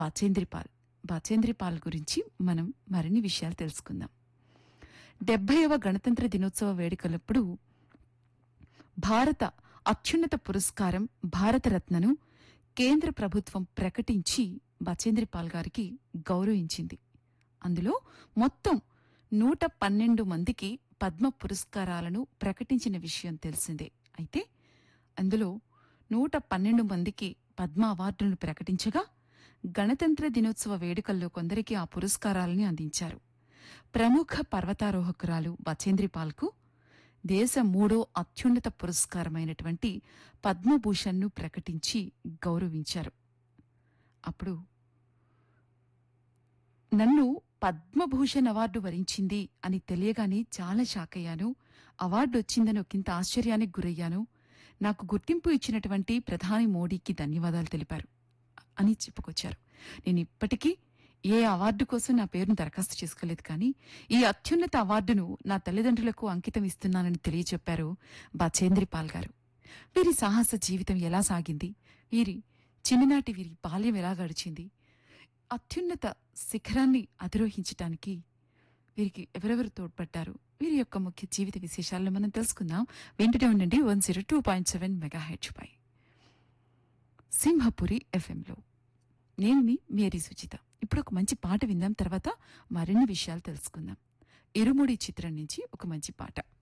బాచేంద్రిపాల్ బాచేంద్రిపాల్ గురించి మనం మరిన్ని విషయాలు తెలుసుకుందాం డెబ్బైవ గణతంత్ర దినోత్సవ వేడుకలప్పుడు భారత అత్యున్నత పురస్కారం భారతరత్నను కేంద్ర ప్రభుత్వం ప్రకటించి బచేంద్రిపాల్ గారికి గౌరవించింది అందులో మొత్తం నూట పన్నెండు మందికి పద్మ పురస్కారాలను ప్రకటించిన విషయం తెలిసిందే అయితే అందులో నూట పన్నెండు మందికి పద్మ అవార్డులను ప్రకటించగా గణతంత్ర దినోత్సవ వేడుకల్లో కొందరికి ఆ పురస్కారాలని అందించారు ప్రముఖ పర్వతారోహకురాలు బచేంద్రిపాల్కు దేశ మూడో అత్యున్నత పురస్కారమైనటువంటి పద్మభూషణ్ను ప్రకటించి గౌరవించారు అప్పుడు నన్ను పద్మభూషణ్ అవార్డు వరించింది అని తెలియగానే చాలా షాక్ అయ్యాను అవార్డు వచ్చిందని ఒకంత ఆశ్చర్యానికి గురయ్యాను నాకు గుర్తింపు ఇచ్చినటువంటి ప్రధాని మోడీకి ధన్యవాదాలు తెలిపారు అని చెప్పుకొచ్చారు నేను ఇప్పటికీ ఏ అవార్డు కోసం నా పేరును దరఖాస్తు చేసుకోలేదు కానీ ఈ అత్యున్నత అవార్డును నా తల్లిదండ్రులకు అంకితం ఇస్తున్నానని తెలియచెప్పారు బచేంద్రిపాల్ గారు వీరి సాహస జీవితం ఎలా సాగింది వీరి చిన్ననాటి వీరి బాల్యం ఎలా గడిచింది అత్యున్నత శిఖరాన్ని అధిరోహించటానికి వీరికి ఎవరెవరు తోడ్పడ్డారు వీరి యొక్క ముఖ్య జీవిత విశేషాలను మనం తెలుసుకుందాం వెంటనే ఉండండి one zero two point seven mega హెచ్ పై సింహపురి ఎఫ్ఎంలో నేను మీ మేరీ సుచిత ఇప్పుడు ఒక మంచి పాట విందాం తర్వాత మరిన్ని విషయాలు తెలుసుకుందాం ఇరుముడి చిత్రం నుంచి ఒక మంచి పాట